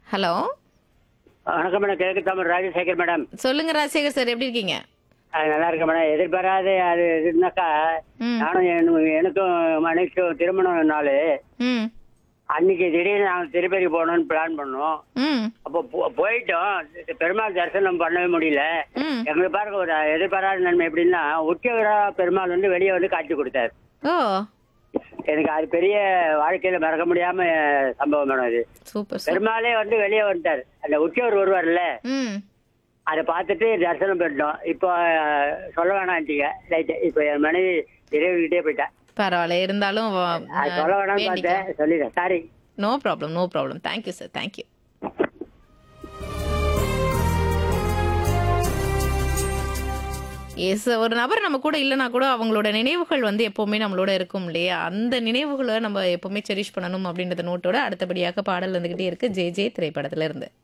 hello வணக்கம் madam கிழக்கு Tamil Rajasekar madam சொல்லுங்க ராஜசேகர் சார் எப்படி இருக்கீங்க அது நல்லா இருக்கு மேடம் எதிர்பாராத அது இருந்தாக்கா ம் நானும் எனக்கு- எனக்கும் மனைவிக்கும் திருமணம் நாள் ம் அன்னைக்கு திடீர்னு நாங்கள் திருப்பதி போகணும்னு பிளான் பண்ணோம் ம் அப்போ போ- போயிட்டோம் பெருமாள் தரிசனம் பண்ணவே முடியல ம் எங்களுக்கு பாருங்க ஒரு எதிர்பாராத நன்மை எப்படின்னா உச்சவரா பெருமாள் வந்து வெளியே வந்து காட்சி கொடுத்தாரு ஓ எனக்கு அது பெரிய வாழ்க்கையில மறக்க முடியாம சம்பவம் மேடம் இது சூப்பர் சூப்பர் பெருமாளே வந்து வெளியே வந்துட்டார் அந்த உச்சவர் வருவார்ல ம் அதை பார்த்துட்டு தரிசனம் பண்ணிட்டோம் இப்போ அஹ், சொல்ல வேணாம்ட்டீங்க ரைட்டு இப்போ என் மனைவி இறைவன்கிட்டே போயிட்டேன் பரவாயில்ல இருந்தாலும் அது சொல்ல வேணாம்னு பார்த்தேன் சொல்லிடுறேன் sorry no problem no problem thank you sir thank you yes ஒரு நபர் நம்ம கூட இல்லைனா கூட அவங்களோட நினைவுகள் வந்து எப்பவுமே நம்மளோட இருக்கும் இல்லையா அந்த நினைவுகளை நம்ம எப்பவுமே செரிஷ் பண்ணணும் அப்படின்றத நோட்டோட அடுத்தபடியாக பாடல் வந்துகிட்டே இருக்கு ஜே ஜே திரைப்படத்துல இருந்து